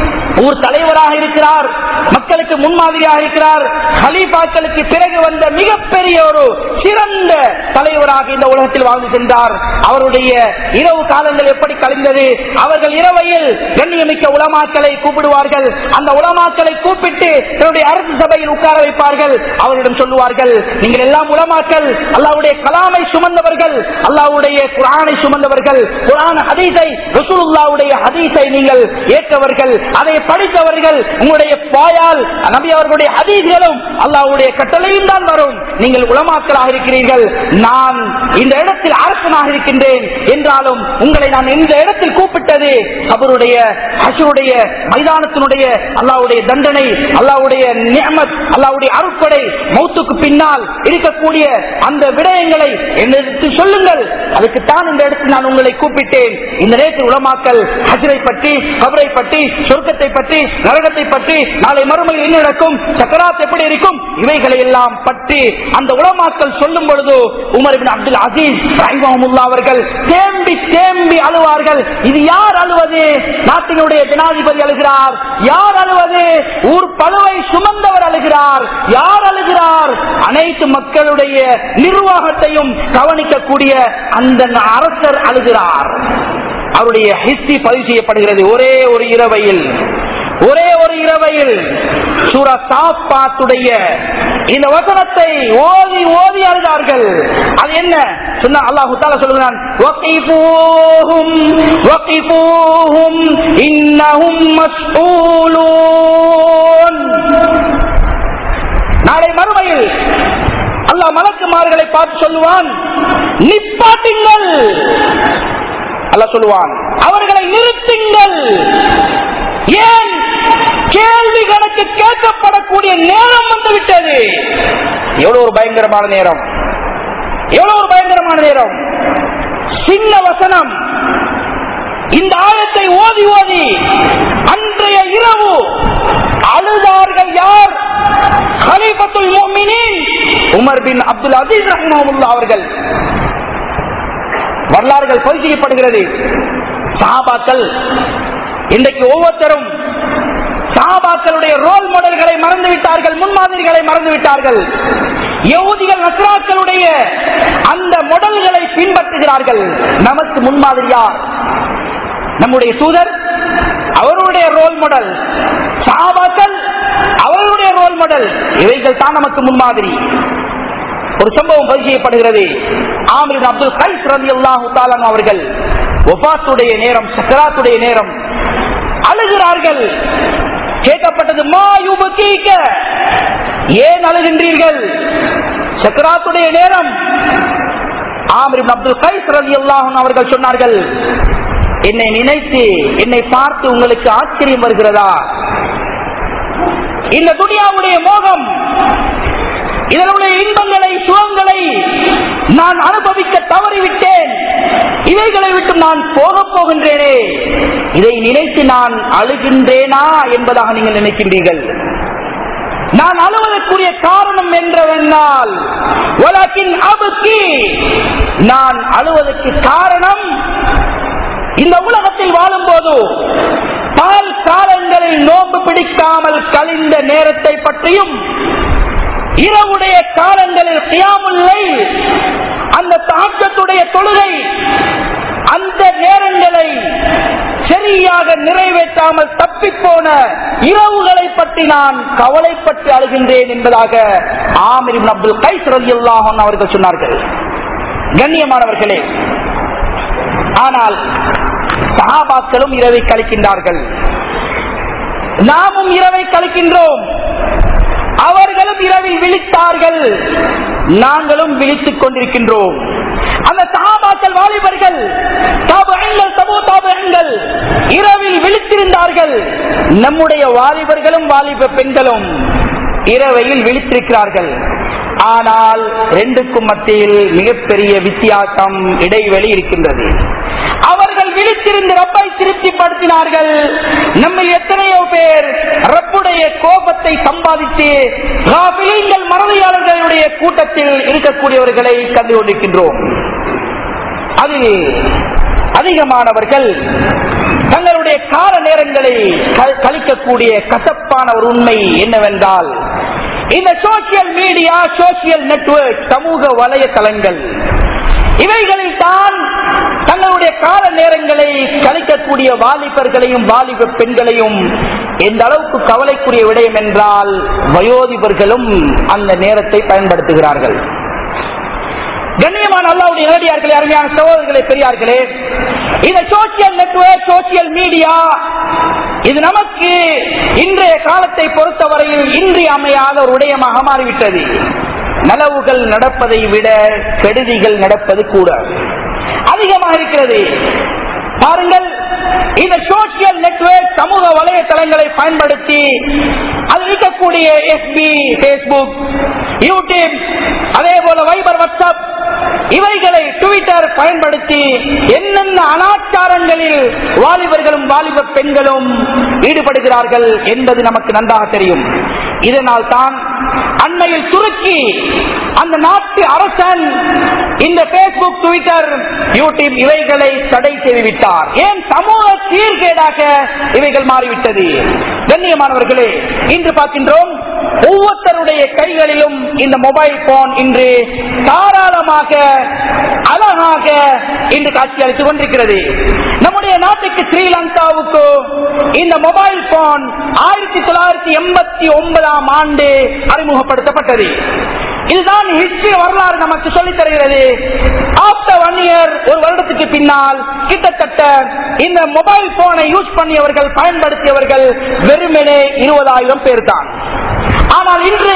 ஊர் தலைவராக இருக்கிறார் மக்களுக்கு முன்மாதிரியாக இருக்கிறார் ஹலீஃபாக்களுக்கு பிறகு வந்த மிகப்பெரிய ஒரு சிறந்த தலைவராக இந்த உலகத்தில் வாழ்ந்து சென்றார் அவருடைய இரவு காலங்கள் எப்படி கழிந்தது அவர்கள் இரவையில் கண்ணியமிக்க உலமாக்களை கூப்பிடுவார்கள் அந்த உலமாக்களை கூப்பிட்டு தன்னுடைய அரசு சபையில் உட்கார வைப்பார்கள் அவரிடம் சொல்லுவார்கள் நீங்கள் எல்லாம் உலமாக்கள் அல்லாவுடைய கலாமை சுமந்தவர்கள் அல்லாவுடைய குரானை சுமந்தவர்கள் குரான் ஹதீஸை ரசூலுல்லாவுடைய ஹதீஸை நீங்கள் ஏற்றவர்கள் அதை படித்தவர்கள் உங்களுடைய பாயால் நபி அவர்களுடைய ஹதீஸ்களும் அல்லாவுடைய கட்டளையும் தான் வரும் நீங்கள் உலமாக்களாக இருக்கிறீர்கள் நான் இந்த இடத்தில் அரசனாக இருக்கின்றேன் என்றாலும் உங்களை நான் இந்த இடத்தில் கூப்பிட்டது அவருடைய ஹஷருடைய மைதானத்தினுடைய அல்லாவுடைய தண்டனை அல்லாவுடைய நியமத் அல்லாவுடைய அருட்கொடை மௌத்துக்கு பின்னால் இருக்கக்கூடிய அந்த விடயங்களை என்னிடத்தில் சொல்லுங்கள் அதுக்குத்தான் இந்த இடத்தில் நான் உங்களை கூப்பிட்டேன் இந்த நேரத்தில் உலமாக்கல் ஹஜரை பற்றி கபரை பற்றி சொர்க்கத்தை பற்றி நரகத்தை பற்றி நாளை மறுமையில் என்ன நடக்கும் சக்கராத் எப்படி இருக்கும் இவைகளை எல்லாம் பற்றி அந்த உலமாக்கல் சொல்லும் பொழுது உமர் பின் அப்துல் அசீஸ் ரஹிமஹமுல்லா அவர்கள் தேம்பி தேம்பி அழுவார்கள் இது யார் அழுவது நாட்டினுடைய ஜனாதிபதி அழுகிறார் யார் அழுவது ஊர் பழுவை சுமந்தவர் அழுகிறார் யார் அழுகிறார் அனைத்து மக்களுடைய நிர்வாகத்தையும் கவனிக்கக்கூடிய அந்த அரசர் அழுகிறார் அவருடைய ஹிஸ்டி பதிவு செய்யப்படுகிறது ஒரே ஒரு இரவையில் ஒரே ஒரு இரவையில் சூரா சாப்பாத்துடைய இந்த வசனத்தை ஓதி ஓதி அழுதார்கள் அது என்ன சொன்ன அல்லாஹு தாலா சொல்லுகிறான் வகிஃபூஹும் வகிஃபூஹும் இன்னஹும் மஸ்ஊலூன் நாளை மறுமையில் அல்லாஹ் மலக்குமார்களை பார்த்து சொல்லுவான் நிப்பாட்டுங்கள் அல்லாஹ் சொல்லுவான் அவர்களை நிறுத்துங்கள் ஏன் கேள்வி கணக்கு கேட்கப்படக்கூடிய நேரம் வந்து விட்டது எவ்வளவு ஒரு பயங்கரமான நேரம் எவ்வளவு ஒரு பயங்கரமான நேரம் சின்ன வசனம் இந்த ஆயத்தை ஓதி ஓதி அன்றைய இரவு அழுதார்கள் யார் ஹலீஃபத்துல் முஃமினீன் உமர் பின் அப்துல் அசீஸ் ரஹ்மஹுல்லா அவர்கள் வரலாறுகள் பதிவு செய்யப்படுகிறது சஹாபாக்கள் இன்றைக்கு ஒவ்வொருத்தரும் சஹாபாக்களுடைய ரோல் மாடல்களை மறந்து விட்டார்கள் முன்மாதிரிகளை மறந்து விட்டார்கள் யகுதிகள் நஸ்ராக்களுடைய அந்த மாடல்களை பின்பற்றுகிறார்கள் நமக்கு முன்மாதிரியா நம்முடைய தூதர் அவருடைய ரோல் மாடல் சஹாபாக்கள் அவருடைய ரோல் மாடல் இவைகள் தான் நமக்கு முன்மாதிரி ஒரு சம்பவம் பதிவு செய்யப்படுகிறது ஆமிர் அப்துல் கைஸ் ரதி அல்லாஹு அவர்கள் ஒபாத்துடைய நேரம் சக்கராத்துடைய நேரம் அழுகிறார்கள் கேட்கப்பட்டது மா யுபகீக ஏன் அழுகின்றீர்கள் சக்கராத்துடைய நேரம் ஆமிர் அப்துல் கைஸ் ரதி அல்லாஹன் அவர்கள் சொன்னார்கள் என்னை நினைத்து என்னை பார்த்து உங்களுக்கு ஆச்சரியம் வருகிறதா இந்த துனியாவுடைய மோகம் இதனுடைய இன்பங்களை சுகங்களை நான் அனுபவிக்க தவறிவிட்டேன் இவைகளை விட்டு நான் போக போகின்றேனே இதை நினைத்து நான் அழுகின்றேனா என்பதாக நீங்கள் நினைக்கின்றீர்கள் நான் அழுவதற்குரிய காரணம் என்றவென்னால் உலகின் அபுக்கி நான் அழுவதற்கு காரணம் இந்த உலகத்தில் வாழும் போது பால் காலங்களில் நோன்பு பிடிக்காமல் கழிந்த நேரத்தை பற்றியும் இரவுடைய காலங்களில் கியாமுல்லை அந்த தாக்கத்துடைய தொழுகை அந்த நேரங்களை சரியாக நிறைவேற்ற கிடைக்காமல் தப்பி போன இரவுகளை பற்றி நான் கவலைப்பட்டு அழுகின்றேன் என்பதாக ஆமிர் இப்னு அப்துல் கைஸ் ரலியல்லாஹு அன்ஹு அவர்கள் சொன்னார்கள் கண்ணியமானவர்களே ஆனால் சஹாபாக்களும் இரவை கழிக்கின்றார்கள் நாமும் இரவை கழிக்கின்றோம் அவர்களும் இரவில் விழித்தார்கள் நாங்களும் விழித்துக் கொண்டிருக்கின்றோம் அந்த சஹாபாக்கள் வாலிபர்கள் தாபகங்கள் சமூக தாபகங்கள் இரவில் விழித்திருந்தார்கள் நம்முடைய வாலிபர்களும் வாலிப பெண்களும் இரவையில் விழித்திருக்கிறார்கள் ஆனால் ரெண்டுக்கும் மத்தியில் மிகப்பெரிய வித்தியாசம் இடைவெளி இருக்கின்றது அவர்கள் விழித்திருந்து ரப்பை திருப்திப்படுத்தினார்கள் நம்ம எத்தனையோ பேர் ரப்புடைய கோபத்தை சம்பாதித்து காபிலீங்கள் மறதியாளர்களுடைய கூட்டத்தில் இருக்கக்கூடியவர்களை கண்டு கொண்டிருக்கின்றோம் அதில் அதிகமானவர்கள் தங்களுடைய கால நேரங்களை க- கழிக்கக்கூடிய கசப்பான ஒரு உண்மை என்னவென்றால் இந்த சோசியல் மீடியா சோசியல் நெட்வொர்க் சமூக வலைத்தளங்கள் இவைகளில் தான் தங்களுடைய கால நேரங்களை கழிக்கக்கூடிய வாலிபர்களையும் வாலிப பெண்களையும் எந்த அளவுக்கு கவலைக்குரிய விடயம் என்றால் வயோதிபர்களும் அந்த நேரத்தை பயன்படுத்துகிறார்கள் கண்ணியமான அல்லாவுடைய நேரடியார்களே அருமையான சகோதரர்களே பெரியார்களே இந்த சோசியல் நெட்வொர்க் சோசியல் மீடியா இது நமக்கு இன்றைய காலத்தை பொறுத்தவரையில் இன்றி அமையாத ஒரு விடயமாக மாறிவிட்டது நலவுகள் நடப்பதை விட கெடுதிகள் நடப்பது கூட அதிகமாக இருக்கிறது பாருங்கள் இந்த சோசியல் நெட்வொர்க் சமூக வலைத்தளங்களை பயன்படுத்தி அதில் இருக்கக்கூடிய எஸ்பி பேஸ்புக் யூடியூப் அதே போல வைபர் வாட்ஸ்அப் இவைகளை ட்விட்டர் பயன்படுத்தி என்னென்ன அனாச்சாரங்களில் வாலிபர்களும் வாலிப பெண்களும் ஈடுபடுகிறார்கள் என்பது நமக்கு நன்றாக தெரியும் இதனால் தான் அண்மையில் துருக்கி அந்த நாட்டு அரசன் இந்த பேஸ்புக் ட்விட்டர் யூடியூப் இவைகளை தடை செய்துவிட்டார் ஏன் சமூக சீர்கேடாக இவைகள் மாறிவிட்டது கண்ணியமானவர்களே இன்று பார்க்கின்றோம் ஒவ்வொருத்தருடைய கைகளிலும் இந்த மொபைல் போன் இன்று தாராளமாக அழகாக இன்று காட்சி அளித்துக் கொண்டிருக்கிறது நம்முடைய நாட்டுக்கு ஸ்ரீலங்காவுக்கு இந்த மொபைல் போன் ஆயிரத்தி தொள்ளாயிரத்தி எண்பத்தி ஒன்பதாம் ஆண்டு அறிமுகப்படுத்தப்பட்டது இதுதான் ஹிஸ்டரி வரலாறு நமக்கு சொல்லித் தருகிறது ஆப்டர் ஒன் இயர் ஒரு வருடத்துக்கு பின்னால் கிட்டத்தட்ட இந்த மொபைல் போனை யூஸ் பண்ணியவர்கள் பயன்படுத்தியவர்கள் வெறுமனே இருபதாயிரம் பேர் தான் ஆனால் இன்று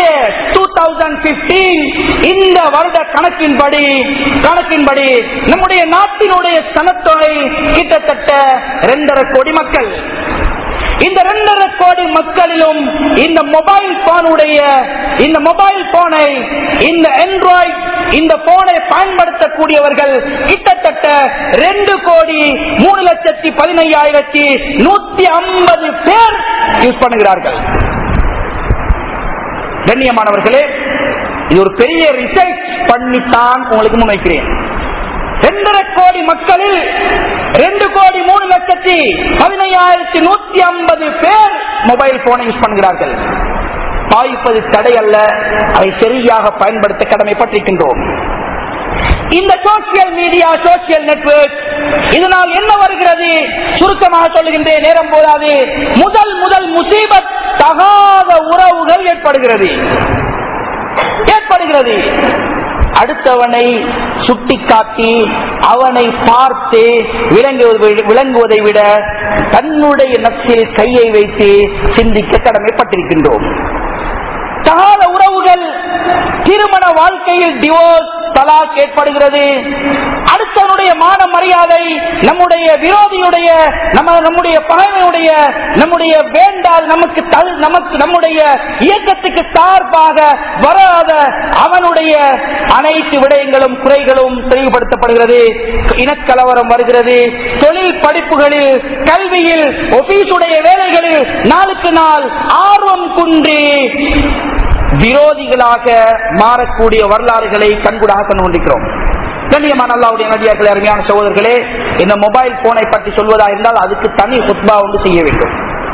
2015 இந்த வருட கணக்கின்படி கணக்கின்படி நம்முடைய நாட்டினுடைய சனத்தொகை கிட்டத்தட்ட இரண்டரை கோடி மக்கள் இந்த இரண்டரை கோடி மக்களிலும் இந்த மொபைல் போனுடைய இந்த மொபைல் போனை இந்த ஆண்ட்ராய்ட் இந்த போனை பயன்படுத்தக்கூடியவர்கள் கிட்டத்தட்ட ரெண்டு கோடி மூணு லட்சத்தி பதினையாயிரத்தி நூத்தி ஐம்பது பேர் யூஸ் பண்ணுகிறார்கள் கண்ணியமானவர்களே இது ஒரு பெரிய ரிசர்ச் பண்ணித்தான் உங்களுக்கு முன்வைக்கிறேன் ரெண்டரை கோடி மக்களில் ரெண்டு கோடி மூணு லட்சத்தி பதினையாயிரத்தி நூத்தி ஐம்பது பேர் மொபைல் போனை யூஸ் பண்ணுகிறார்கள் பாய்ப்பது தடை அல்ல அதை சரியாக பயன்படுத்த கடமைப்பட்டிருக்கின்றோம் இந்த சோசியல் மீடியா சோசியல் நெட்வொர்க் இதனால் என்ன வருகிறது சுருக்கமாக சொல்லுகின்றேன் நேரம் போதாது முதல் முதல் முசீபத் தகாத உறவுகள் ஏற்படுகிறது ஏற்படுகிறது அடுத்தவனை சுட்டிக்காட்டி அவனை பார்த்து விளங்குவது- விளங்குவதை விட தன்னுடைய நச்சில் கையை வைத்து சிந்திக்க கடமைப்பட்டிருக்கின்றோம் தகாத உறவுகள் திருமண வாழ்க்கையில் டிவோர்ஸ் தலாக் ஏற்படுகிறது அடுத்தவனுடைய மான மரியாதை நம்முடைய விரோதியுடைய நம்ம நம்முடைய பகைவனுடைய நம்முடைய வேண்டால் நமக்கு தல்- நமக்கு நம்முடைய இயக்கத்துக்கு சார்பாக வராத அவனுடைய அனைத்து விடயங்களும் குறைகளும் தெளிவுபடுத்தப்படுகிறது இனக்கலவரம் வருகிறது தொழில் படிப்புகளில் கல்வியில் ஒபீஸுடைய வேலைகளில் நாளுக்கு நாள் ஆர்வம் குன்றி விரோதிகளாக மாறக்கூடிய வரலாறுகளை கண்கூடாக கண்டு கொண்டிருக்கிறோம் கண்ணியமான அல்லாவுடைய நதியாக்கள் அருமையான சகோதரர்களே இந்த மொபைல் போனை பற்றி சொல்வதா இருந்தால் அதுக்கு தனி ஹுத்பா ஒன்று செய்ய வேண்டும்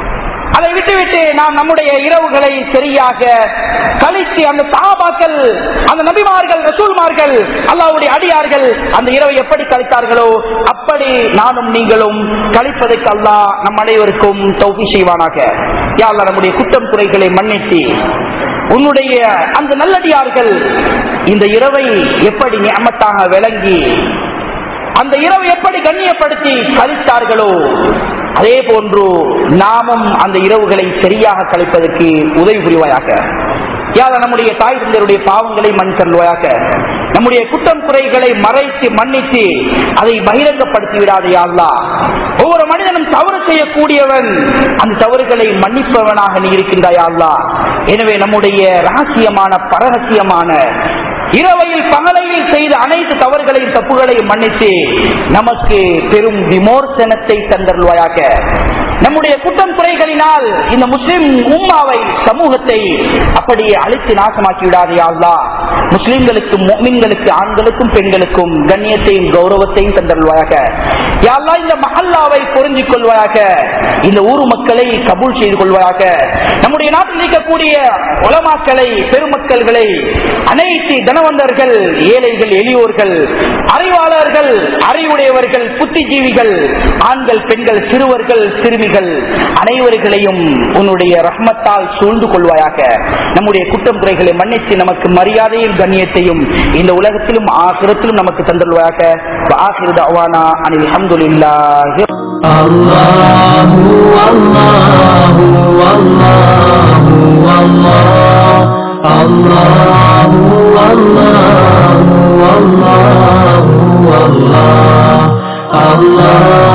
அதை விட்டுவிட்டு நாம் நம்முடைய இரவுகளை சரியாக கழித்து அந்த சாபாக்கள் அந்த நபிமார்கள் ரசூல்மார்கள் அல்லாவுடைய அடியார்கள் அந்த இரவை எப்படி கழித்தார்களோ அப்படி நானும் நீங்களும் கழிப்பதற்கு அல்லாஹ் நம் அனைவருக்கும் தௌஃபி செய்வானாக யா அல்லாஹ் நம்முடைய குற்றம் குறைகளை மன்னித்து உன்னுடைய அந்த நல்லடியார்கள் இந்த இரவை எப்படி நியமத்தாக விளங்கி அந்த இரவு எப்படி கண்ணியப்படுத்தி கழித்தார்களோ அதே போன்று நாமும் அந்த இரவுகளை சரியாக கழிப்பதற்கு உதவி புரிவாயாக யாத நம்முடைய தாய் தந்தையருடைய பாவங்களை மண் தருவாயாக நம்முடைய குற்றம் குறைகளை மறைத்து மன்னித்து அதை பகிரங்கப்படுத்தி விடாதே அல்லா ஒவ்வொரு மனிதனும் தவறு செய்யக்கூடியவன் அந்த தவறுகளை மன்னிப்பவனாக நீ இருக்கின்றாயா அல்லா எனவே நம்முடைய ரகசியமான பரகசியமான இரவையில் பகலையில் செய்த அனைத்து தவறுகளையும் தப்புகளையும் மன்னித்து நமக்கு பெரும் விமோசனத்தை தந்தருள்வாயாக நம்முடைய குற்றம் குறைகளினால் இந்த முஸ்லிம் உம்மாவை சமூகத்தை அப்படியே அழித்து நாசமாக்கி விடாதே அல்லா முஸ்லிம்களுக்கும் முஸ்லிம்களுக்கு ஆண்களுக்கும் பெண்களுக்கும் கண்ணியத்தையும் கௌரவத்தையும் தந்தருள்வாயாக யாழ்லா இந்த மஹல்லாவை புரிஞ்சிக் கொள்வாயாக இந்த ஊர் மக்களை கபூல் செய்து கொள்வாயாக நம்முடைய நாட்டில் இருக்கக்கூடிய உலமாக்களை பெருமக்கள்களை அனைத்து தனவந்தர்கள் ஏழைகள் எளியோர்கள் அறிவாளர்கள் அறிவுடையவர்கள் புத்திஜீவிகள் ஆண்கள் பெண்கள் சிறுவர்கள் சிறுமிகள் அனைவர்களையும் உன்னுடைய ரஹ்மத்தால் சூழ்ந்து கொள்வாயாக நம்முடைய குற்றம் குறைகளை மன்னித்து நமக்கு மரியாதையும் கண்ணியத்தையும் இந்த உலகத்திலும் ஆசிரத்திலும் நமக்கு தந்துள்வாயாக ஆசிரியர் அவானா அனில் அஹமதுல்லாஹி الله والله والله والله الله والله والله والله الله